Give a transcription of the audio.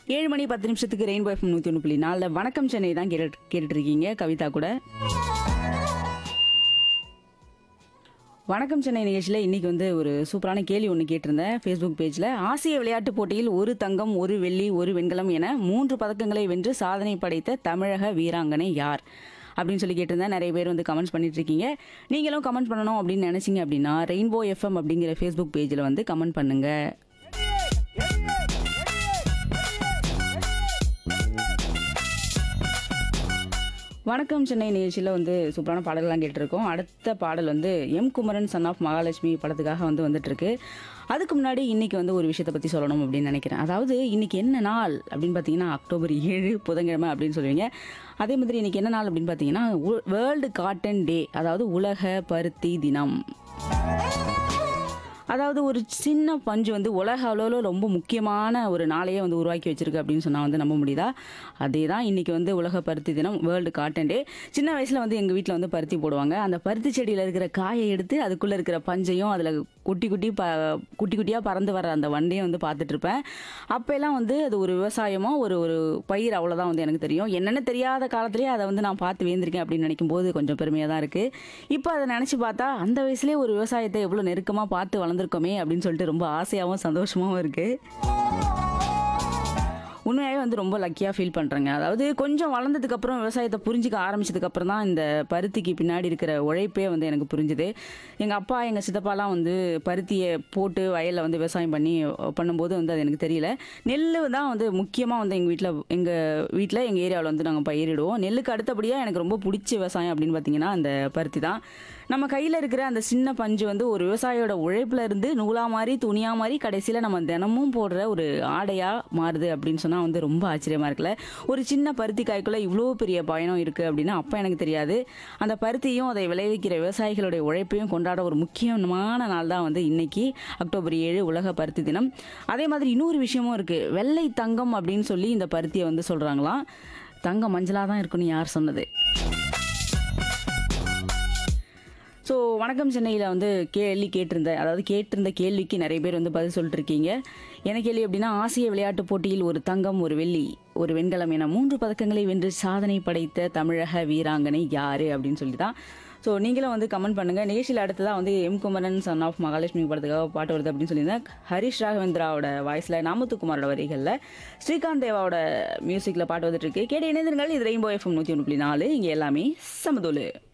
ஏழு மணி பத்து நிமிஷத்துக்கு ரெயின்போ எஃப்எம் நூற்றி ஒன்று புள்ளி நாலில் வணக்கம் சென்னை தான் கேட்டு கேட்டுட்டு இருக்கீங்க கவிதா கூட வணக்கம் சென்னை நிகழ்ச்சியில் இன்றைக்கி வந்து ஒரு சூப்பரான கேள்வி ஒன்று கேட்டிருந்தேன் ஃபேஸ்புக் பேஜில் ஆசிய விளையாட்டுப் போட்டியில் ஒரு தங்கம் ஒரு வெள்ளி ஒரு வெண்கலம் என மூன்று பதக்கங்களை வென்று சாதனை படைத்த தமிழக வீராங்கனை யார் அப்படின்னு சொல்லி கேட்டிருந்தேன் நிறைய பேர் வந்து கமெண்ட்ஸ் பண்ணிட்டு இருக்கீங்க நீங்களும் கமெண்ட் பண்ணணும் அப்படின்னு நினச்சிங்க அப்படின்னா ரெயின்போ எஃப்எம் அப்படிங்கிற ஃபேஸ்புக் பேஜில் வந்து கமெண்ட் பண்ணுங்கள் வணக்கம் சென்னை நிகழ்ச்சியில் வந்து சூப்பரான பாடல்கள்லாம் கேட்டிருக்கோம் அடுத்த பாடல் வந்து M Kumaran son of Mahalakshmi படத்துக்காக வந்து வந்துட்டு இருக்கு அதுக்கு முன்னாடி இன்னைக்கு வந்து ஒரு விஷயத்தை பற்றி சொல்லணும் அப்படின்னு நினைக்கிறேன் அதாவது இன்னைக்கு என்ன நாள் அப்படின்னு பார்த்தீங்கன்னா அக்டோபர் ஏழு புதன்கிழமை அப்படின்னு சொல்லுவீங்க அதே மாதிரி இன்னைக்கு என்ன நாள் அப்படின்னு பார்த்தீங்கன்னா வேர்ல்டு காட்டன் டே அதாவது உலக பருத்தி தினம் அதாவது ஒரு சின்ன பஞ்சு வந்து உலக அளவில் ரொம்ப முக்கியமான ஒரு நாளையே வந்து உருவாக்கி வச்சிருக்கு அப்படின்னு சொன்னால் வந்து நம்ப முடியுதா அதே தான் இன்றைக்கி வந்து உலக பருத்தி தினம் வேர்ல்டு காட்டன் டே சின்ன வயசில் வந்து எங்கள் வீட்டில் வந்து பருத்தி போடுவாங்க அந்த பருத்தி செடியில் இருக்கிற காயை எடுத்து அதுக்குள்ளே இருக்கிற பஞ்சையும் அதில் குட்டி குட்டி ப குட்டி குட்டியாக பறந்து வர அந்த வண்டையும் வந்து பார்த்துட்டு இருப்பேன் அப்போல்லாம் வந்து அது ஒரு விவசாயமாக ஒரு ஒரு பயிர் அவ்வளோதான் வந்து எனக்கு தெரியும் என்னென்ன தெரியாத காலத்துலேயே அதை வந்து நான் பார்த்து வேந்திருக்கேன் அப்படின்னு நினைக்கும் போது கொஞ்சம் பெருமையாக தான் இருக்குது இப்போ அதை நினச்சி பார்த்தா அந்த வயசுலேயே ஒரு விவசாயத்தை எவ்வளோ நெருக்கமாக பார்த்து வளர்ந்துருக்கோமே அப்படின்னு சொல்லிட்டு ரொம்ப ஆசையாகவும் சந்தோஷமாகவும் இருக்குது உண்மையாகவே வந்து ரொம்ப லக்கியாக ஃபீல் பண்ணுறேங்க அதாவது கொஞ்சம் வளர்ந்ததுக்கப்புறம் விவசாயத்தை புரிஞ்சிக்க ஆரம்பிச்சதுக்கப்புறம் தான் இந்த பருத்திக்கு பின்னாடி இருக்கிற உழைப்பே வந்து எனக்கு புரிஞ்சுது எங்கள் அப்பா எங்கள் சித்தப்பாலாம் வந்து பருத்தியை போட்டு வயலில் வந்து விவசாயம் பண்ணி பண்ணும்போது வந்து அது எனக்கு தெரியல நெல் தான் வந்து முக்கியமாக வந்து எங்கள் வீட்டில் எங்கள் வீட்டில் எங்கள் ஏரியாவில் வந்து நாங்கள் பயிரிடுவோம் நெல்லுக்கு அடுத்தபடியாக எனக்கு ரொம்ப பிடிச்ச விவசாயம் அப்படின்னு பார்த்தீங்கன்னா அந்த பருத்தி தான் நம்ம கையில் இருக்கிற அந்த சின்ன பஞ்சு வந்து ஒரு விவசாயியோட உழைப்புல இருந்து நூலா மாதிரி துணியா மாதிரி கடைசியில் நம்ம தினமும் போடுற ஒரு ஆடையாக மாறுது அப்படின்னு சொன்னால் வந்து ரொம்ப ஆச்சரியமாக இருக்குல்ல ஒரு சின்ன பருத்தி காய்க்குள்ள இவ்வளோ பெரிய பயணம் இருக்குது அப்படின்னா அப்போ எனக்கு தெரியாது அந்த பருத்தியும் அதை விளைவிக்கிற விவசாயிகளுடைய உழைப்பையும் கொண்டாட ஒரு முக்கியமான நாள் தான் வந்து இன்னைக்கு அக்டோபர் ஏழு உலக பருத்தி தினம் அதே மாதிரி இன்னொரு விஷயமும் இருக்குது வெள்ளை தங்கம் அப்படின்னு சொல்லி இந்த பருத்தியை வந்து சொல்கிறாங்களாம் தங்கம் மஞ்சளாக தான் இருக்குன்னு யார் சொன்னது ஸோ வணக்கம் சென்னையில் வந்து கேள்வி கேட்டிருந்தேன் அதாவது கேட்டிருந்த கேள்விக்கு நிறைய பேர் வந்து பதில் சொல்லிட்டு இருக்கீங்க என்ன கேள்வி அப்படின்னா ஆசிய விளையாட்டுப் போட்டியில் ஒரு தங்கம் ஒரு வெள்ளி ஒரு வெண்கலம் என மூன்று பதக்கங்களை வென்று சாதனை படைத்த தமிழக வீராங்கனை யாரு அப்படின்னு சொல்லி தான் ஸோ நீங்களும் வந்து கமெண்ட் பண்ணுங்க நிகழ்ச்சியில் அடுத்ததாக வந்து M Kumaran son of Mahalakshmi படத்துக்காக பாட்டு வருது அப்படின்னு சொல்லியிருந்தேன் ஹரிஷ் ராகவேந்திராவோட வாய்ஸில் நாமத்துக்குமாரோட வரிகளில் ஸ்ரீகாந்த் தேவாவோட மியூசிக்கில் பாட்டு வந்துட்டு இருக்கு கேட்டு இணைந்திருங்கள் இது ரெயின்போ எஃப்எம் நூற்றி ஒன்று புள்ளி நாலு இங்கே எல்லாமே சமதோலு